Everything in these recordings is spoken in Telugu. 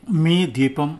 మీ దీపం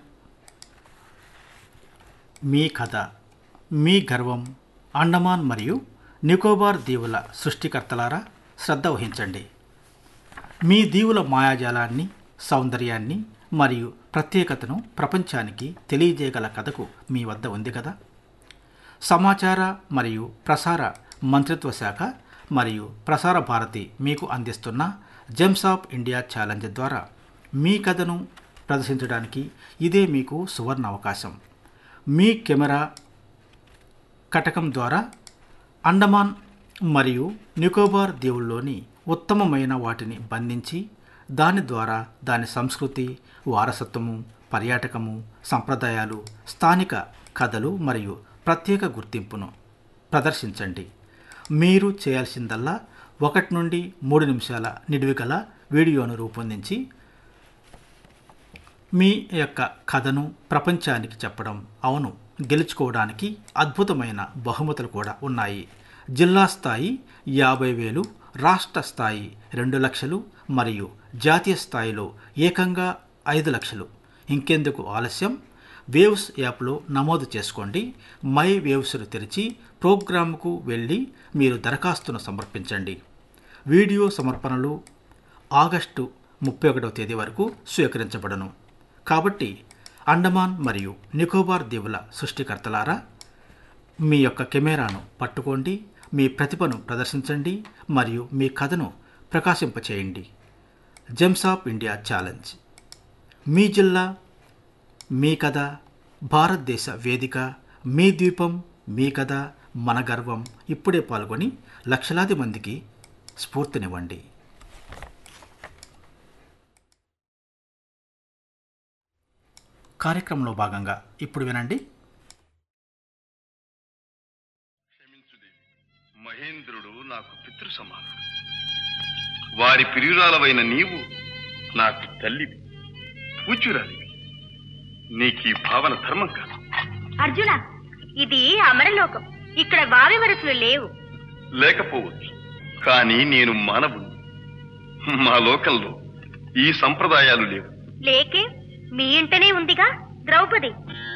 మీ కథ మీ గర్వం అండమాన్ మరియు నికోబార్ దీవుల సృష్టికర్తలారా శ్రద్ధ వహించండి మీ దీవుల మాయాజాలాన్ని సౌందర్యాన్ని మరియు ప్రత్యేకతను ప్రపంచానికి తెలియజేయగల కథకు మీ వద్ద ఉంది కదా సమాచార మరియు ప్రసార మంత్రిత్వ శాఖ మరియు ప్రసార భారతి మీకు అందిస్తున్న జెమ్స్ ఆఫ్ ఇండియా ఛాలెంజ్ ద్వారా మీ కథను ప్రదర్శించడానికి ఇదే మీకు సువర్ణ అవకాశం మీ కెమెరా కటకం ద్వారా అండమాన్ మరియు నికోబార్ దీవుల్లోని ఉత్తమమైన వాటిని బంధించి దాని ద్వారా దాని సంస్కృతి వారసత్వము పర్యాటకము సంప్రదాయాలు స్థానిక కథలు మరియు ప్రత్యేక గుర్తింపును ప్రదర్శించండి మీరు చేయాల్సిందల్లా ఒకటి నుండి మూడు నిమిషాల నిడివిగల వీడియోను రూపొందించి మీ యొక్క కథను ప్రపంచానికి చెప్పడం అవును గెలుచుకోవడానికి అద్భుతమైన బహుమతులు కూడా ఉన్నాయి జిల్లా స్థాయి యాభై వేలు రాష్ట్ర స్థాయి రెండు లక్షలు మరియు జాతీయ స్థాయిలో ఏకంగా ఐదు లక్షలు ఇంకెందుకు ఆలస్యం వేవ్స్ యాప్లో నమోదు చేసుకోండి మై వేవ్స్ను తెరిచి ప్రోగ్రామ్కు వెళ్ళి మీరు దరఖాస్తును సమర్పించండి వీడియో సమర్పణలు ఆగస్టు ముప్పై ఒకటవ తేదీ వరకు స్వీకరించబడను కాబట్టి అండమాన్ మరియు నికోబార్ దీవుల సృష్టికర్తలారా మీ యొక్క కెమెరాను పట్టుకోండి మీ ప్రతిభను ప్రదర్శించండి మరియు మీ కథను ప్రకాశింపచేయండి జెమ్స్ ఆఫ్ ఇండియా ఛాలెంజ్ మీ జిల్లా మీ కథ భారతదేశ వేదిక మీ ద్వీపం మీ కథ మన గర్వం ఇప్పుడే పాల్గొని లక్షలాది మందికి స్ఫూర్తినివ్వండి కార్యక్రమంలో భాగంగా ఇప్పుడు వినండి క్షమించుదేవి మహేంద్రుడు నాకు పితృ సమానుడు వారి ప్రియురాలవైన నీవు నాకు తల్లివి పూజ్యురాలివి నీకు ఈ భావన ధర్మం కాదు అర్జున ఇది అమరలోకం ఇక్కడ వావి వరసలు లేవు లేకపోవచ్చు కానీ నేను మానవుని మా లోకంలో ఈ సంప్రదాయాలు లేవు లేకే మీ ఇంటనే ఉందిగా ద్రౌపది